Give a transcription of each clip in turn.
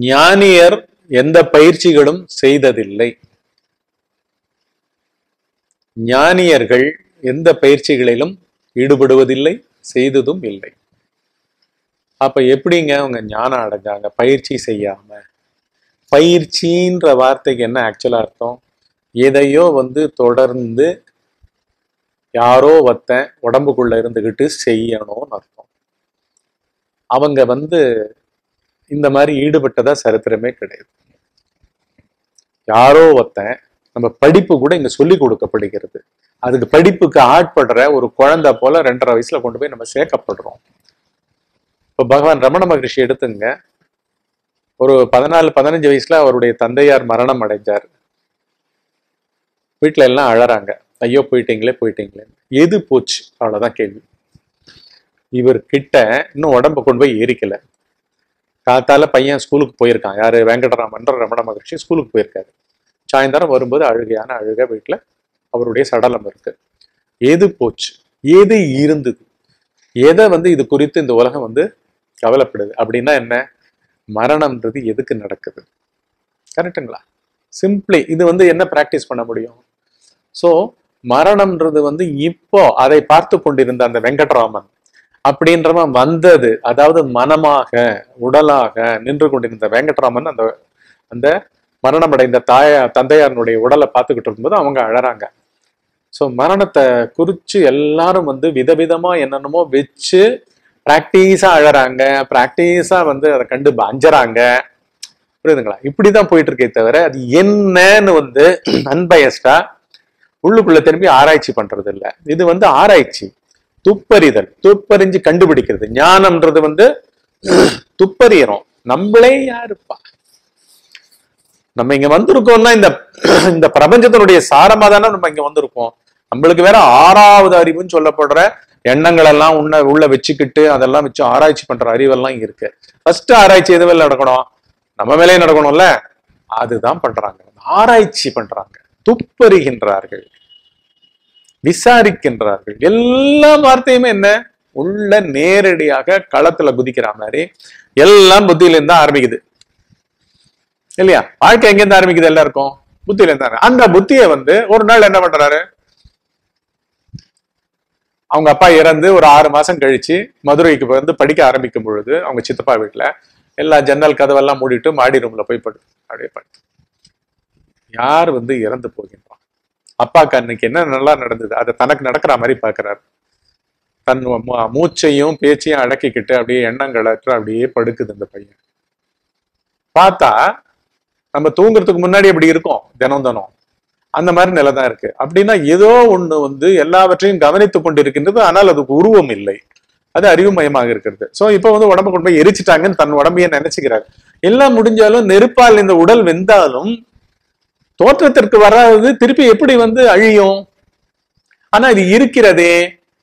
ஞானியர் எந்த பயிற்சிகளும் செய்ததில்லை ஞானியர்கள் எந்த பயிற்சிகளிலும் ஈடுபடுவதில்லை செய்ததும் இல்லை அப்ப எப்படிங்க அவங்க ஞானம் அடைஞ்சாங்க பயிற்சி செய்யாம பயிற்சின்ற வார்த்தைக்கு என்ன ஆக்சுவலா அர்த்தம் எதையோ வந்து தொடர்ந்து யாரோ ஒருத்தன் உடம்புக்குள்ள இருந்துகிட்டு செய்யணும்னு அர்த்தம் அவங்க வந்து இந்த மாதிரி ஈடுபட்டதா சரித்திரமே கிடையாது யாரோ ஒருத்தன் நம்ம படிப்பு கூட இங்க சொல்லி கொடுக்கப்படுகிறது அதுக்கு படிப்புக்கு ஆட்படுற ஒரு குழந்தை போல ரெண்டரை வயசுல கொண்டு போய் நம்ம சேர்க்கப்படுறோம் இப்ப பகவான் ரமண மகரிஷி எடுத்துங்க ஒரு பதினாலு பதினஞ்சு வயசுல அவருடைய தந்தையார் மரணம் அடைஞ்சார் வீட்டுல எல்லாம் அழறாங்க ஐயோ போயிட்டீங்களே போயிட்டீங்களே எது போச்சு அவ்வளவுதான் கேள்வி இவர் கிட்ட இன்னும் உடம்ப கொண்டு போய் ஏறிக்கல காத்தால பையன் ஸ்கூலுக்கு போயிருக்கான் யாரு வெங்கடராமன்ற ரமண மகர்ஷி ஸ்கூலுக்கு போயிருக்காரு சாயந்தரம் வரும்போது அழுகையான அழுக வீட்டுல அவருடைய சடலம் இருக்கு எது போச்சு எது இருந்தது எதை வந்து இது குறித்து இந்த உலகம் வந்து கவலைப்படுது அப்படின்னா என்ன மரணம்ன்றது எதுக்கு நடக்குது கரெக்டுங்களா சிம்பிளி இது வந்து என்ன பிராக்டிஸ் பண்ண முடியும் ஸோ மரணம்ன்றது வந்து இப்போ அதை பார்த்து கொண்டிருந்த அந்த வெங்கட்ராமன் அப்படின்றவன் வந்தது அதாவது மனமாக உடலாக நின்று கொண்டிருந்த வெங்கட்ராமன் அந்த அந்த மரணமடைந்த தாய தந்தையாரனுடைய உடலை பார்த்துக்கிட்டு இருக்கும்போது அவங்க அழறாங்க ஸோ மரணத்தை குறிச்சு எல்லாரும் வந்து விதவிதமா என்னென்னமோ வச்சு ப்ராக்டிஸா அழறாங்க ப்ராக்டிஸா வந்து அதை கண்டு அஞ்சறாங்க புரியுதுங்களா இப்படிதான் போயிட்டு இருக்கே தவிர அது என்னன்னு வந்து அன்பயஸ்டா உள்ளுக்குள்ள திரும்பி ஆராய்ச்சி பண்றது இல்ல இது வந்து ஆராய்ச்சி துப்பறிதல் துப்பறிஞ்சு கண்டுபிடிக்கிறது ஞானம்ன்றது வந்து துப்பறியறோம் நம்மளே யாருப்பா நம்ம இங்க வந்திருக்கோம்னா இந்த இந்த பிரபஞ்சத்தினுடைய சாரமா தானே நம்ம இங்க வந்திருக்கோம் நம்மளுக்கு வேற ஆறாவது அறிவுன்னு சொல்லப்படுற எண்ணங்கள் எல்லாம் உன்ன உள்ள வச்சுக்கிட்டு அதெல்லாம் வச்சு ஆராய்ச்சி பண்ற அறிவெல்லாம் இங்க இருக்கு ஃபர்ஸ்ட் ஆராய்ச்சி எது மேல நடக்கணும் நம்ம மேலே நடக்கணும்ல அதுதான் பண்றாங்க ஆராய்ச்சி பண்றாங்க துப்பறிகின்றார்கள் விசாரிக்கின்றார்கள் எல்லா வார்த்தையுமே என்ன உள்ள நேரடியாக களத்துல குதிக்கிற மாதிரி எல்லாம் புத்தியில இருந்து தான் ஆரம்பிக்குது இல்லையா வாழ்க்கை எங்க இருந்து ஆரம்பிக்குது எல்லாருக்கும் புத்தியில இருந்து ஆரம்பி- அந்த புத்தியை வந்து ஒரு நாள் என்ன பண்றாரு அவங்க அப்பா இறந்து ஒரு ஆறு மாசம் கழிச்சு மதுரைக்கு வந்து படிக்க ஆரம்பிக்கும் பொழுது அவங்க சித்தப்பா வீட்டுல எல்லா ஜன்னல் கதவெல்லாம் மூடிட்டு மாடி ரூம்ல போய் படு அப்படியே படுத்து யார் வந்து இறந்து போகின்றான் அப்பாக்கு அன்னைக்கு என்ன நல்லா நடந்தது அதை தனக்கு நடக்கிற மாதிரி பாக்குறாரு தன் மூ- மூச்சையும் பேச்சையும் அடக்கிக்கிட்டு அப்படியே எண்ணங்களற்று அப்படியே படுக்குது இந்த பையன் பார்த்தா நம்ம தூங்குறதுக்கு முன்னாடி அப்படி இருக்கும் தினம் தினம் அந்த மாதிரி நிலை தான் இருக்கு அப்படின்னா ஏதோ ஒண்ணு வந்து எல்லாவற்றையும் கவனித்துக் கொண்டிருக்கின்றது ஆனால் அதுக்கு உருவம் இல்லை அது அறிவுமயமாக இருக்கிறது சோ இப்போ வந்து உடம்பு கொண்டு போய் எரிச்சிட்டாங்கன்னு தன் உடம்பையே நினைச்சுக்கிறார் எல்லாம் முடிஞ்சாலும் நெருப்பால் இந்த உடல் வெந்தாலும் தோற்றத்திற்கு வராதது திருப்பி எப்படி வந்து அழியும் ஆனா இது இருக்கிறதே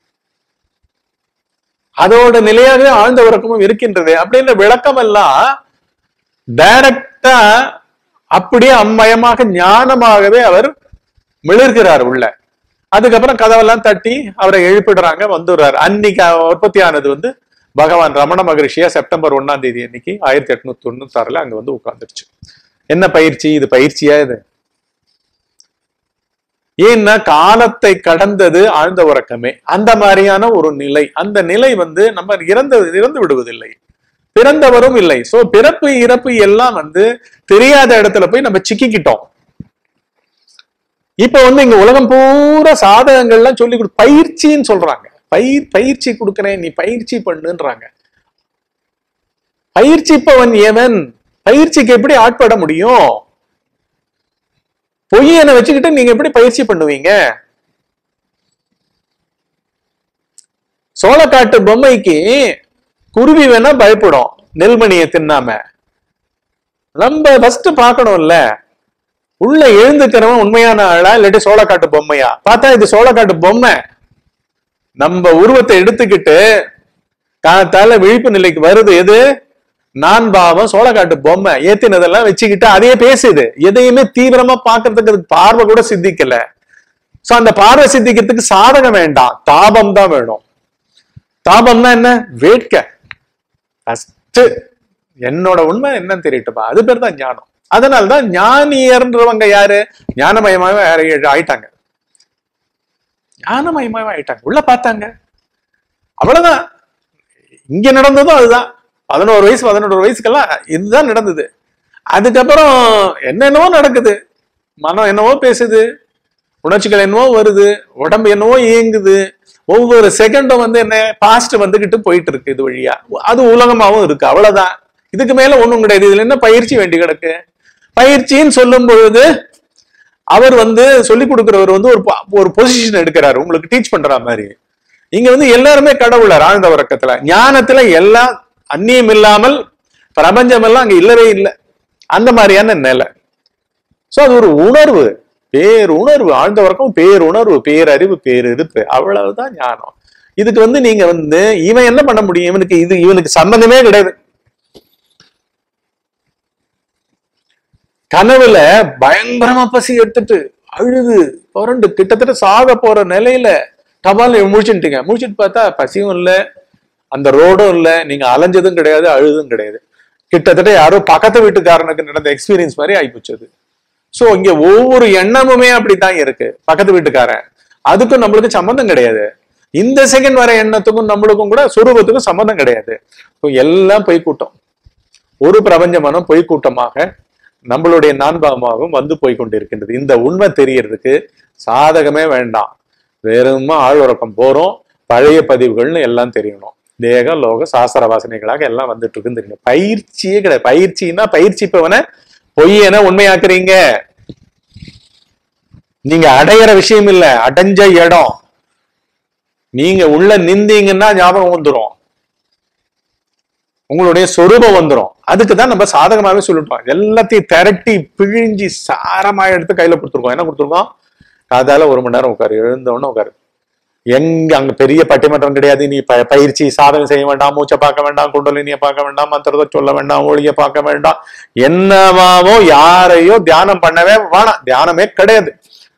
அதோட நிலையாக ஆழ்ந்த உறக்கமும் இருக்கின்றது அப்படின்ற விளக்கம் எல்லாம் டைரக்டா அப்படியே அம்மயமாக ஞானமாகவே அவர் மிளர்கிறார் உள்ள அதுக்கப்புறம் கதவெல்லாம் தட்டி அவரை எழுப்பிடுறாங்க வந்துடுறாரு அன்னைக்கு உற்பத்தி ஆனது வந்து பகவான் ரமண மகரிஷியா செப்டம்பர் ஒண்ணாம் தேதி அன்னைக்கு ஆயிரத்தி எட்நூத்தி தொண்ணூத்தி ஆறுல அங்க வந்து உட்கார்ந்துருச்சு என்ன பயிற்சி இது பயிற்சியா இது ஏன்னா காலத்தை கடந்தது ஆழ்ந்த உறக்கமே அந்த மாதிரியான ஒரு நிலை அந்த நிலை வந்து நம்ம இறந்து இறந்து விடுவதில்லை பிறந்தவரும் இல்லை சோ பிறப்பு இறப்பு எல்லாம் வந்து தெரியாத இடத்துல போய் நம்ம சிக்கிக்கிட்டோம் இப்ப வந்து இங்க உலகம் பூரா சாதகங்கள்லாம் சொல்லி கொடு பயிற்சின்னு சொல்றாங்க பயிர் பயிற்சி கொடுக்கறேன் நீ பயிற்சி பண்ணுன்றாங்க பயிற்சிப்பவன் எவன் பயிற்சிக்கு எப்படி ஆட்பட முடியும் பொய்யனை வச்சுக்கிட்டு நீங்க எப்படி பயிற்சி பண்ணுவீங்க சோளக்காட்டு பொம்மைக்கு குருவி வேணா பயப்படும் நெல்மணியை தின்னாம நம்ம ஃபர்ஸ்ட் பார்க்கணும்ல உள்ள எழுந்துக்கிறவன் உண்மையான ஆளா இல்லாட்டி சோளக்காட்டு பொம்மையா பார்த்தா இது சோளக்காட்டு பொம்மை நம்ம உருவத்தை எடுத்துக்கிட்டு காத்தால விழிப்பு நிலைக்கு வருது எது நான் பாவம் சோளக்காட்டு பொம்மை ஏத்தினதெல்லாம் வச்சுக்கிட்டு அதையே பேசுது எதையுமே தீவிரமா பாக்குறதுக்கு அதுக்கு பார்வை கூட சித்திக்கல சோ அந்த பார்வை சித்திக்கிறதுக்கு சாதகம் வேண்டாம் தாபம் தான் வேணும் தாபம்னா என்ன வேட்கை ஃபர்ஸ்ட் என்னோட உண்மை என்னன்னு தெரியட்டுப்பா அது பேர் தான் ஞானம் அதனால்தான் ஞானியர்ன்றவங்க யாரு ஞானமயமாவே ஆயிட்டாங்க ஞானமயமாவே ஆயிட்டாங்க உள்ள பார்த்தாங்க அவ்வளவுதான் இங்க நடந்ததும் அதுதான் பதினோரு வயசு பதினோரு வயசுக்கெல்லாம் இதுதான் நடந்தது அதுக்கப்புறம் என்னென்னவோ நடக்குது மனம் என்னவோ பேசுது உணர்ச்சிகள் என்னவோ வருது உடம்பு என்னவோ இயங்குது ஒவ்வொரு செகண்டும் வந்து என்ன பாஸ்ட் வந்துகிட்டு போயிட்டு இருக்கு இது வழியா அது உலகமாவும் இருக்கு அவ்வளவுதான் இதுக்கு மேல ஒண்ணும் கிடையாது இதுல என்ன பயிற்சி வேண்டி கிடக்கு பயிற்சின்னு சொல்லும் பொழுது அவர் வந்து சொல்லி கொடுக்கிறவர் வந்து ஒரு ப- ஒரு பொசிஷன் எடுக்கிறாரு உங்களுக்கு டீச் பண்ற மாதிரி இங்க வந்து எல்லாருமே கடவுளர் ஆழ்ந்த உறக்கத்துல ஞானத்துல எல்லாம் அந்நியம் இல்லாமல் பிரபஞ்சம் எல்லாம் அங்க இல்லவே இல்லை அந்த மாதிரியான நிலை சோ அது ஒரு உணர்வு பேருணர்வு ஆழ்ந்த உறக்கம் பேருணர்வு பேரறிவு பேரிருப்பு அவ்வளவுதான் ஞானம் இதுக்கு வந்து நீங்க வந்து இவன் என்ன பண்ண முடியும் இவனுக்கு இது இவனுக்கு சம்பந்தமே கிடையாது கனவுல பயங்கரமா பசி எடுத்துட்டு அழுது புரண்டு கிட்டத்தட்ட சாக போற நிலையில டபால் முழிச்சுட்டீங்க முழிச்சிட்டு பார்த்தா பசியும் இல்ல அந்த ரோடும் இல்ல நீங்க அலைஞ்சதும் கிடையாது அழுதும் கிடையாது கிட்டத்தட்ட யாரோ பக்கத்து வீட்டுக்காரனுக்கு நடந்த எக்ஸ்பீரியன்ஸ் மாதிரி ஆயிப்போச்சு அது சோ இங்க ஒவ்வொரு எண்ணமுமே அப்படித்தான் இருக்கு பக்கத்து வீட்டுக்காரன் அதுக்கும் நம்மளுக்கு சம்மந்தம் கிடையாது இந்த செகண்ட் வர எண்ணத்துக்கும் நம்மளுக்கும் கூட சுரூபத்துக்கும் சம்மந்தம் கிடையாது So எல்லாம் பொய் கூட்டம் ஒரு பிரபஞ்ச மனம் பொய் கூட்டமாக நம்மளுடைய நான்பாகமாகவும் வந்து போய் கொண்டிருக்கின்றது இந்த உண்மை தெரியறதுக்கு சாதகமே வேண்டாம் வெறுமா ஆழ்வுறக்கம் போறோம் பழைய பதிவுகள்னு எல்லாம் தெரியணும் தேக லோக சாஸ்திர வாசனைகளாக எல்லாம் வந்துட்டு இருக்குன்னு தெரியணும் பயிற்சியே கிடையாது பயிற்சின்னா பயிற்சி இப்பவன பொய்யன உண்மையாக்குறீங்க நீங்க அடையிற விஷயம் இல்ல அடைஞ்ச இடம் நீங்க உள்ள நிந்தீங்கன்னா ஞாபகம் வந்துரும் உங்களுடைய சொரூபம் வந்துரும் அதுக்கு தான் நம்ம சாதகமாவே சொல்லிட்டோம் எல்லாத்தையும் திரட்டி பிழிஞ்சி சாரமா எடுத்து கையில கொடுத்துருக்கோம் என்ன கொடுத்துருக்கோம் காதால ஒரு மணி நேரம் உட்காரு எழுந்த உடனே உட்காரு எங்க அங்க பெரிய பட்டிமன்றம் கிடையாது நீ ப- பயிற்சி சாதகம் செய்ய வேண்டாம் மூச்சை பார்க்க வேண்டாம் குண்டலினிய பார்க்க வேண்டாம் மந்திரத்தை சொல்ல வேண்டாம் ஒளிய பார்க்க வேண்டாம் என்னவாவோ யாரையோ தியானம் பண்ணவே வேணாம் தியானமே கிடையாது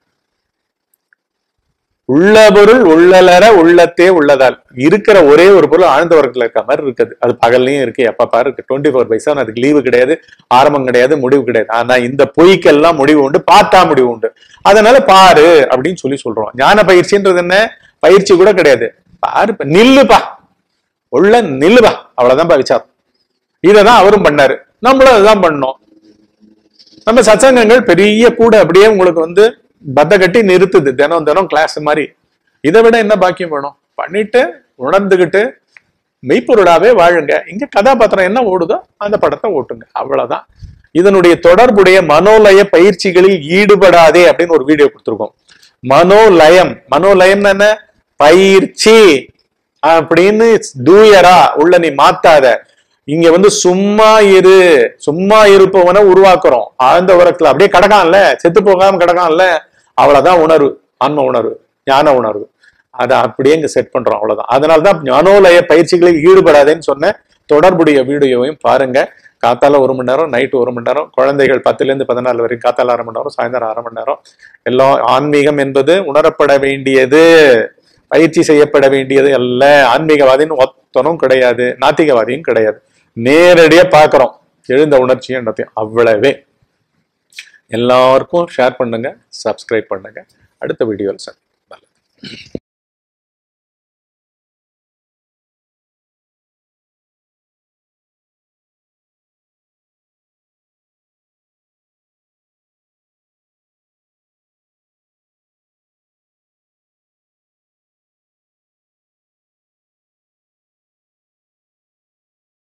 உள்ள பொருள் உள்ளலற உள்ளத்தே உள்ளதால் இருக்கிற ஒரே ஒரு பொருள் ஆழ்ந்த வர்க்கத்துல இருக்க மாதிரி இருக்குது அது பகல்லையும் இருக்கு எப்ப பாரு இருக்கு டுவெண்ட்டி ஃபோர் பை செவன் அதுக்கு லீவு கிடையாது ஆரம்பம் கிடையாது முடிவு கிடையாது ஆனா இந்த பொய்க்கெல்லாம் முடிவு உண்டு பார்த்தா முடிவு உண்டு அதனால பாரு அப்படின்னு சொல்லி சொல்றோம் ஞான பயிற்சின்றது என்ன பயிற்சி கூட கிடையாது பாரு இப்ப நில்லுப்பா உள்ள நில்லுப்பா அவ்வளவுதான்ப்பா விசாரம் இததான் அவரும் பண்ணாரு நம்மளும் அதுதான் பண்ணோம் நம்ம சத்சங்கங்கள் பெரிய கூட அப்படியே உங்களுக்கு வந்து பத்த கட்டி நிறுத்துது தினம் தினம் கிளாஸ் மாதிரி இதை விட என்ன பாக்கியம் வேணும் பண்ணிட்டு உணர்ந்துகிட்டு மெய்ப்பொருளாவே வாழுங்க இங்க கதாபாத்திரம் என்ன ஓடுதோ அந்த படத்தை ஓட்டுங்க அவ்வளவுதான் இதனுடைய தொடர்புடைய மனோலய பயிற்சிகளில் ஈடுபடாதே அப்படின்னு ஒரு வீடியோ கொடுத்துருக்கோம் மனோலயம் மனோலயம்னா என்ன பயிற்சி அப்படின்னு தூயரா உள்ள நீ மாத்தாத இங்க வந்து சும்மா இரு சும்மா இருப்பவனை உருவாக்குறோம் ஆழ்ந்த உரத்துல அப்படியே கிடக்கான்ல செத்து போகாம கிடக்கான்ல அவ்வளவுதான் உணர்வு ஆன்ம உணர்வு ஞான உணர்வு அதை அப்படியே இங்க செட் பண்றோம் அவ்வளவுதான் அதனாலதான் ஞானோலய பயிற்சிகளில் ஈடுபடாதேன்னு சொன்ன தொடர்புடைய வீடியோவையும் பாருங்க காத்தால ஒரு மணி நேரம் நைட்டு ஒரு மணி நேரம் குழந்தைகள் பத்துல இருந்து பதினாலு வரைக்கும் காத்தால அரை மணி நேரம் சாயந்தரம் அரை மணி நேரம் எல்லாம் ஆன்மீகம் என்பது உணரப்பட வேண்டியது பயிற்சி செய்யப்பட வேண்டியது அல்ல ஆன்மீகவாதின்னு ஒத்தனும் கிடையாது நாத்திகவாதியும் கிடையாது நேரடியா பார்க்கிறோம் எழுந்த உணர்ச்சியும் என்னத்தையும் அவ்வளவே எல்லாருக்கும் ஷேர் பண்ணுங்க சப்ஸ்கிரைப் பண்ணுங்க அடுத்த வீடியோவில் சார்